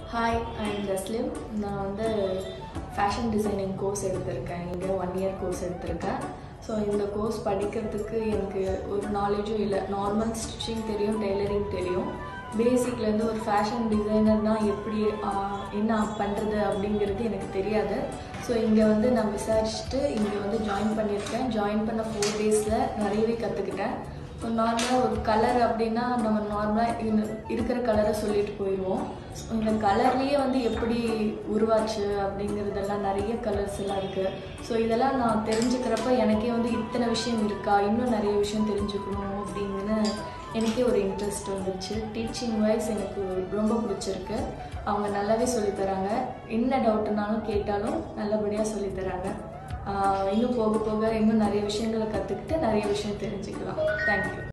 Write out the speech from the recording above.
hi I'm ஜஸ்லிம் நான் வந்து fashion designing course எடுத்திருக்கேன் இங்கே ஒன் இயர் கோர்ஸ் எடுத்திருக்கேன் ஸோ இந்த கோர்ஸ் படிக்கிறதுக்கு எனக்கு ஒரு நாலேஜும் இல்லை நார்மல் ஸ்டிச்சிங் தெரியும் டெய்லரிங் தெரியும் பேசிக்லேருந்து ஒரு ஃபேஷன் டிசைனர்னால் எப்படி ஆஹ், என்ன பண்ணுறது அப்படிங்கிறது எனக்கு தெரியாது ஸோ இங்கே வந்து நான் விசாரிச்சுட்டு இங்கே வந்து ஜாயின் பண்ணியிருக்கேன் ஜாயின் பண்ண ஃபோர் டேஸில் நிறையவே கற்றுக்கிட்டேன் ஸோ நார்மலாக ஒரு கலர் அப்படின்னா நம்ம நார்மலாக இருக்கிற கலரை சொல்லிட்டு போயிடுவோம் ஸோ இந்த கலர்லேயே வந்து எப்படி உருவாச்சு அப்படிங்கிறதெல்லாம் நிறைய கலர்ஸ் எல்லாம் இருக்குது ஸோ இதெல்லாம் நான் தெரிஞ்சுக்கிறப்ப எனக்கே வந்து இத்தனை விஷயம் இருக்கா இன்னும் நிறைய விஷயம் தெரிஞ்சுக்கணும் அப்படின்னு எனக்கே ஒரு இன்ட்ரெஸ்ட் வந்துச்சு டீச்சிங் வைஸ் எனக்கு ரொம்ப பிடிச்சிருக்கு அவங்க நல்லாவே சொல்லித் தராங்க என்ன டவுட்னாலும் கேட்டாலும் நல்லபடியாக சொல்லித் தராங்க ஆஹ் இன்னும் போக போக இன்னும் நிறைய விஷயங்களை கற்றுக்கிட்டு நிறைய விஷயம் தெரிஞ்சுக்கலாம் தேங்க்யூ